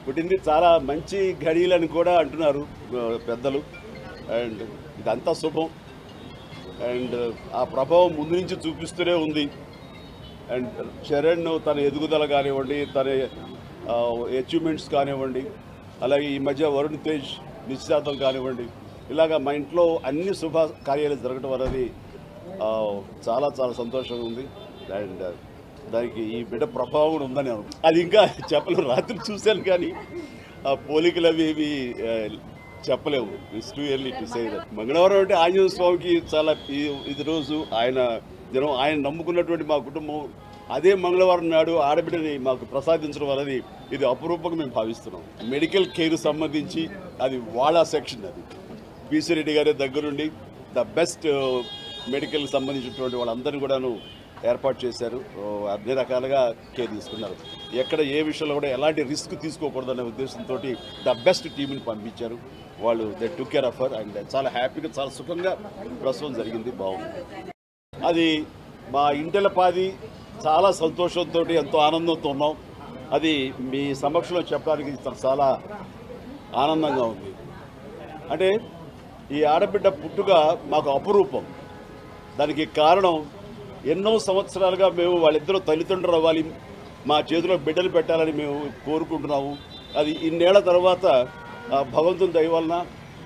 పుట్టింది చాలా మంచి ఘడియలని కూడా అంటున్నారు ఆ, పెద్దలు అండ్ ఇదంతా శుభం అండ్ ఆ ప్రభావం ముందు నుంచి చూపిస్తూనే ఉంది అండ్ చరణ్ తన ఎదుగుదల కానివ్వండి తన అచీవ్మెంట్స్ కానివ్వండి అలాగే ఈ మధ్య వరుణ్ తేజ్ నిశ్చితార్థం కానివ్వండి ఇలాగ మా ఇంట్లో అన్ని శుభ కార్యాలు జరగడం అనేది ఆ, చాలా చాలా సంతోషంగా ఉంది అండ్ దానికి ఈ బిడ్డ ప్రభావం కూడా ఉందని అను అది ఇంకా చెప్పలేము రాత్రి చూశాను కానీ ఆ పోలికలు అవి ఇవి ఆ, చెప్పలేము it's too early to say that మంగళవారం అంటే ఆంజనేయ స్వామికి చాలా ఈ- ఇది రోజు ఆయన జనం ఆయన నమ్ముకున్నటువంటి మా కుటుంబం అదే మంగళవారం నాడు ఆడబిడ్డని మాకు ప్రసాదించడం అనేది ఇది అపురూపంగా మేము భావిస్తున్నాం మెడికల్ కేర్ సంబంధించి అది వాళ్ళ సెక్షన్ అది బీసీ రెడ్డి గారి దగ్గరుండి ద బెస్ట్ మెడికల్ సంబంధించినటువంటి వాళ్ళందరినీ కూడాను ఏర్పాటు చేశారు ఓ, అన్ని రకాలుగా కేర్ తీసుకున్నారు ఎక్కడ ఏ విషయంలో కూడా ఎలాంటి రిస్క్ తీసుకోకూడదనే ఉద్దేశంతో ద బెస్ట్ టీంని పంపించారు వాళ్ళు they took care of her and చాలా హ్యాపీగా చాలా సుఖంగా ప్రసవం జరిగింది బాగుంది అది మా ఇంటిల పాది చాలా సంతోషంతో ఎంతో ఆనందంతో ఉన్నాం అది మీ సమక్షంలో చెప్పడానికి చాలా ఆనందంగా ఉంది అంటే ఈ ఆడబిడ్డ పుట్టుక మాకు అపురూపం దానికి కారణం ఎన్నో సంవత్సరాలుగా మేము వాళ్ళిద్దరూ తల్లిదండ్రులు అవ్వాలి మా చేతిలో బిడ్డలు పెట్టాలని మేము కోరుకుంటున్నాము అది ఇన్నేళ్ల తర్వాత ఆ భగవంతుని దయ వలన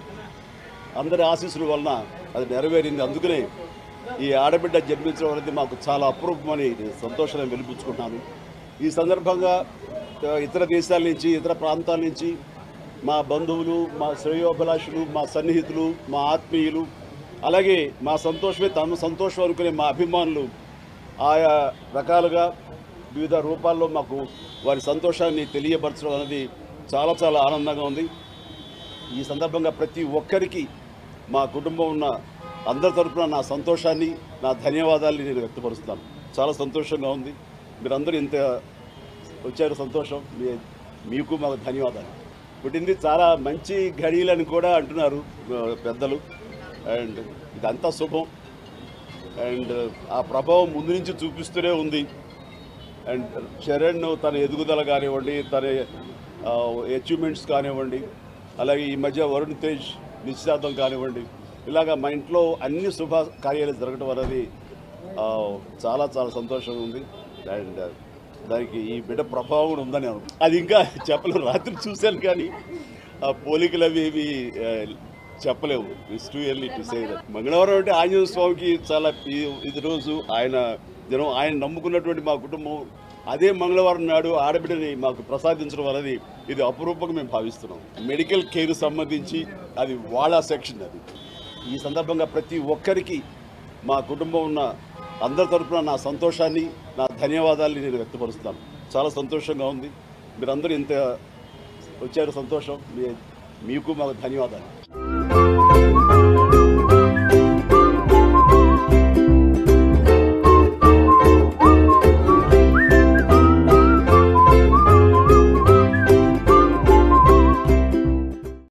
అందరి ఆశీస్సుల వలన అది నెరవేరింది అందుకనే ఈ ఆడబిడ్డ జన్మించడం అనేది మాకు చాలా అపరూపమని నేను సంతోషాన్ని వెలిపించుకుంటున్నాను ఈ సందర్భంగా ఆ, ఇతర దేశాల నుంచి ఇతర ప్రాంతాల నుంచి మా బంధువులు మా శ్రేయోభిలాషులు మా సన్నిహితులు మా ఆత్మీయులు అలాగే మా సంతోషమే తమ సంతోషం అనుకునే మా అభిమానులు ఆయా రకాలుగా వివిధ రూపాల్లో మాకు వారి సంతోషాన్ని తెలియపరచడం అనేది చాలా చాలా ఆనందంగా ఉంది ఈ సందర్భంగా ప్రతి ఒక్కరికి మా కుటుంబం ఉన్న అందరి తరపున నా సంతోషాన్ని నా ధన్యవాదాలని నేను వ్యక్తపరుస్తాను చాలా సంతోషంగా ఉంది మీరందరూ ఇంత వచ్చారు సంతోషం మీ మీకు మాకు ధన్యవాదాలు పుట్టింది చాలా మంచి ఘడియలని కూడా అంటున్నారు ఆ, పెద్దలు అండ్ ఇదంతా శుభం అండ్ ఆ ప్రభావం ముందు నుంచి చూపిస్తూనే ఉంది అండ్ చరణ్ తన ఎదుగుదల కానివ్వండి తన అచీవ్మెంట్స్ కానివ్వండి అలాగే ఈ మధ్య వరుణ్ తేజ్ నిశ్చితార్థం కానివ్వండి ఇలాగ మా ఇంట్లో అన్ని శుభ కార్యాలు జరగడం అనేది ఆ, చాలా చాలా సంతోషంగా ఉంది అండ్ దానికి ఈ బిడ్డ ప్రభావం కూడా ఉందని అను అది ఇంకా చెప్పలేము రాత్రి చూశాను కానీ ఆ పోలికలు అవి ఇవి ఆ, చెప్పలేము it's too early to say that మంగళవారం అంటే ఆంజనేయ స్వామికి చాలా ఈ- ఇది రోజు ఆయన జనం ఆయన నమ్ముకున్నటువంటి మా కుటుంబం అదే మంగళవారం నాడు ఆడబిడ్డని మాకు ప్రసాదించడం అనేది ఇది అపురూపంగా మేము భావిస్తున్నాం మెడికల్ కేర్ సంబంధించి అది వాళ్ళ సెక్షన్ అది ఈ సందర్భంగా ప్రతి ఒక్కరికి మా కుటుంబం ఉన్న అందరి తరపున నా సంతోషాన్ని నా ధన్యవాదాలని నేను వ్యక్తపరుస్తాను చాలా సంతోషంగా ఉంది మీరందరూ ఇంత వచ్చారు సంతోషం మీ మీకు మాకు ధన్యవాదాలు